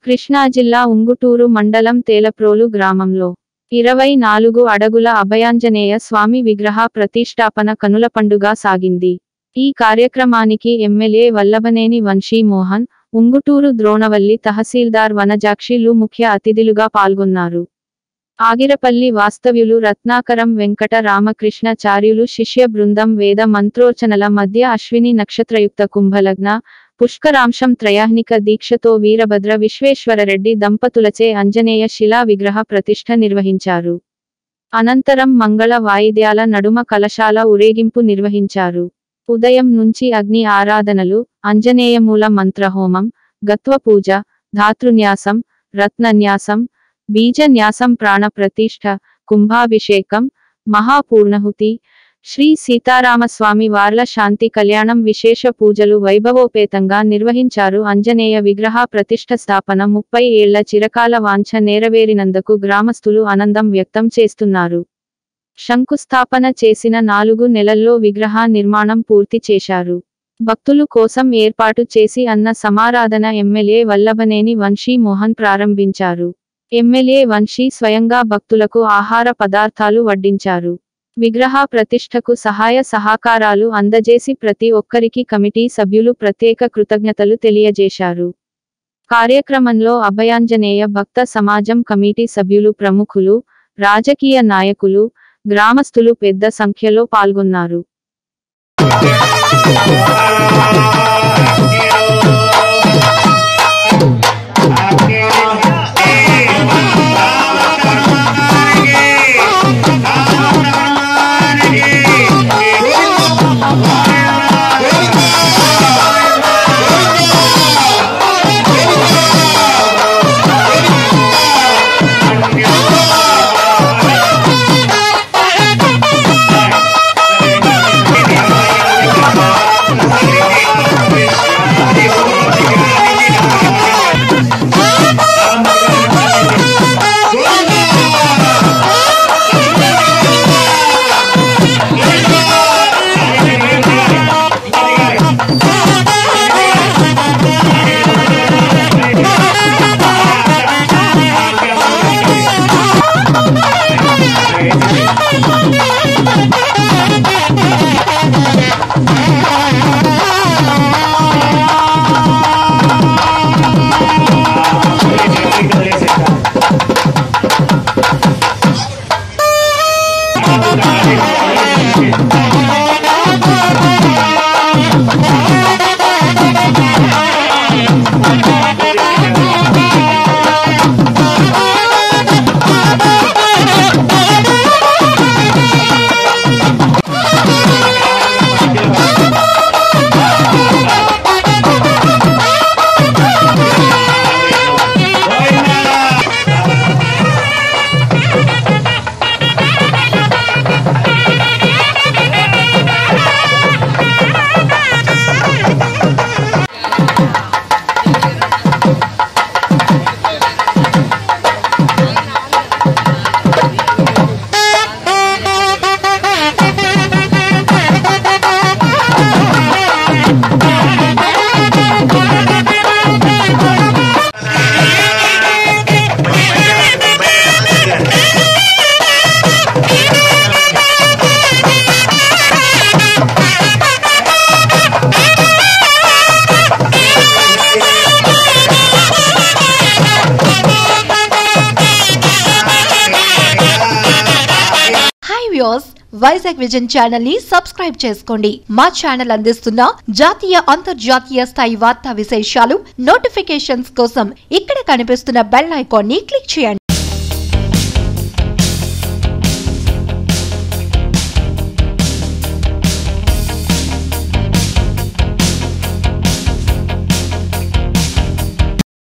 కృష్ణా జిల్లా ఉంగుటూరు మండలం తేలప్రోలు గ్రామంలో ఇరవై నాలుగు అడగుల అభయాంజనేయ స్వామి విగ్రహ ప్రతిష్టాపన కనుల పండుగ సాగింది ఈ కార్యక్రమానికి ఎమ్మెల్యే వల్లభనేని వంశీ మోహన్ ఉంగుటూరు ద్రోణవల్లి తహసీల్దార్ వనజాక్షిలు ముఖ్య అతిథులుగా పాల్గొన్నారు ఆగిరపల్లి వాస్తవ్యులు రత్నాకరం వెంకట రామకృష్ణాచార్యులు శిష్య బృందం వేద మంత్రోచనల మధ్య అశ్విని నక్షత్రయుక్త కుంభలగ్న పుష్కరాంశం త్రయాహ్నిక దీక్షతో వీరభద్ర విశ్వేశ్వరరెడ్డి దంపతులచే అంజనేయ శిలా విగ్రహ ప్రతిష్ఠ నిర్వహించారు అనంతరం మంగళ వాయిద్యాల నడుమ కలశాల ఊరేగింపు నిర్వహించారు ఉదయం నుంచి అగ్ని ఆరాధనలు అంజనేయమూల మంత్రహోమం గత్వ పూజ ధాతృన్యాసం రత్నన్యాసం బీజన్యాసం ప్రాణ ప్రతిష్ఠ కుంభాభిషేకం మహాపూర్ణహుతి శ్రీ సీతారామస్వామి వార్ల శాంతి కళ్యాణం విశేష పూజలు వైభవోపేతంగా నిర్వహించారు అంజనేయ విగ్రహ ప్రతిష్ఠ స్థాపన ముప్పై ఏళ్ల చిరకాల వాంఛ నెరవేరినందుకు గ్రామస్తులు ఆనందం వ్యక్తం చేస్తున్నారు శంకుస్థాపన చేసిన నాలుగు నెలల్లో విగ్రహ నిర్మాణం పూర్తి చేశారు భక్తులు కోసం ఏర్పాటు చేసి అన్న సమారాధన ఎమ్మెల్యే వల్లభనేని వంశీ మోహన్ ప్రారంభించారు ఎమ్మెల్యే వంశీ స్వయంగా భక్తులకు ఆహార పదార్థాలు వడ్డించారు విగ్రహ ప్రతిష్టకు సహాయ సహకారాలు అందజేసి ప్రతి ఒక్కరికి కమిటీ సభ్యులు ప్రత్యేక కృతజ్ఞతలు తెలియజేశారు కార్యక్రమంలో అభయాంజనేయ భక్త సమాజం కమిటీ సభ్యులు ప్రముఖులు రాజకీయ నాయకులు గ్రామస్తులు పెద్ద సంఖ్యలో పాల్గొన్నారు hi views Vizag vision channel ని సబ్స్క్రైబ్ చేసుకోండి మా ఛానల్ అందిస్తున్న జాతీయ అంతర్జాతీయ స్థాయి వార్తా విశేషాలు నోటిఫికేషన్స్ కోసం ఇక్కడ కనిపిస్తున్న బెల్ ఐకాన్ ని క్లిక్ చేయండి